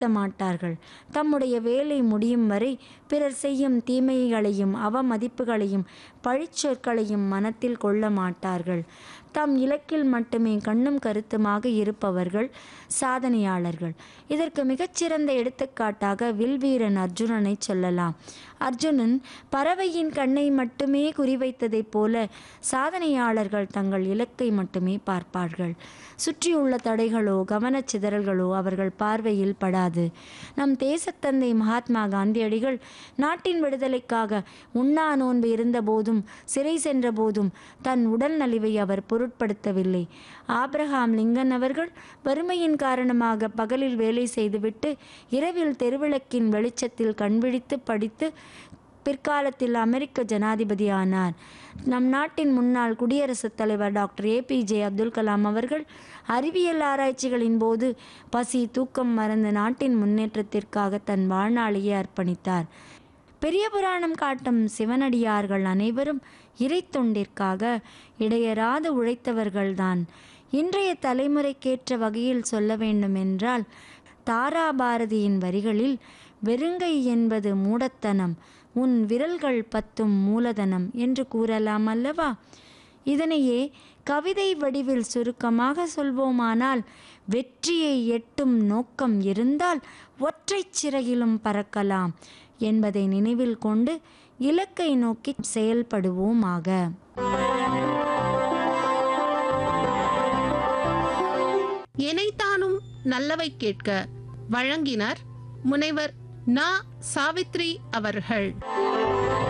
மாட்டார்கள் தம்முடைய வேலை முடியும் வரை பிறர் செய்யும் தீமைகளையும் அவமதிப்புகளையும் பழிச்சொற்களையும் மனத்தில் கொள்ள மாட்டார்கள் தம் இலக்கில் மட்டுமே கண்ணும் கருத்துமாக இருப்பவர்கள் சாதனையாளர்கள் இதற்கு மிகச்சிறந்த எடுத்துக்காட்டாக வில்வீரன் அர்ஜுனனை சொல்லலாம் அர்ஜுனன் பறவையின் கண்ணை மட்டுமே குறிவைத்ததைப் போல சாதனையாளர்கள் தங்கள் இலக்கை மட்டுமே பார்ப்பார்கள் சுற்றியுள்ள தடைகளோ கவனச்சிதறல்களோ அவர்கள் பார்வையில் படாது நம் தேசத்தந்தை மகாத்மா காந்தியடிகள் நாட்டின் விடுதலைக்காக உண்ணா நோன்பு இருந்தபோதும் சிறை சென்ற போதும் தன் உடல் நலிவை அவர் பொருட்படுத்தவில்லை ஆப்ரஹாம் லிங்கன் அவர்கள் வறுமையின் காரணமாக பகலில் வேலை செய்துவிட்டு இரவில் தெருவிளக்கின் வெளிச்சத்தில் கண்விழித்து படித்து பிற்காலத்தில் அமெரிக்க ஜனாதிபதி ஆனார் நம் நாட்டின் முன்னாள் குடியரசுத் தலைவர் டாக்டர் ஏபிஜே அப்துல் கலாம் அவர்கள் அறிவியல் ஆராய்ச்சிகளின் போது பசி தூக்கம் மறந்து நாட்டின் முன்னேற்றத்திற்காக தன் வாழ்நாளையே அர்ப்பணித்தார் பெரிய புராணம் காட்டும் சிவனடியார்கள் அனைவரும் இறை தொண்டிற்காக இடையராது உழைத்தவர்கள்தான் இன்றைய தலைமுறைக்கேற்ற வகையில் சொல்ல வேண்டுமென்றால் தாரா பாரதியின் வரிகளில் வெறுங்கை என்பது மூடத்தனம் உன் விரல்கள் பத்தும் மூலதனம் என்று கூறலாம் அல்லவா இதனையே கவிதை வடிவில் சுருக்கமாக சொல்வோமானால் வெற்றியை எட்டும் நோக்கம் இருந்தால் ஒற்றைச் சிறையிலும் பறக்கலாம் என்பதை நினைவில் கொண்டு இலக்கை நோக்கி செயல்படுவோமாக எனைத்தானும் நல்லவை கேட்க வழங்கினர் முனைவர் நா சாவித்ரி அவர்கள்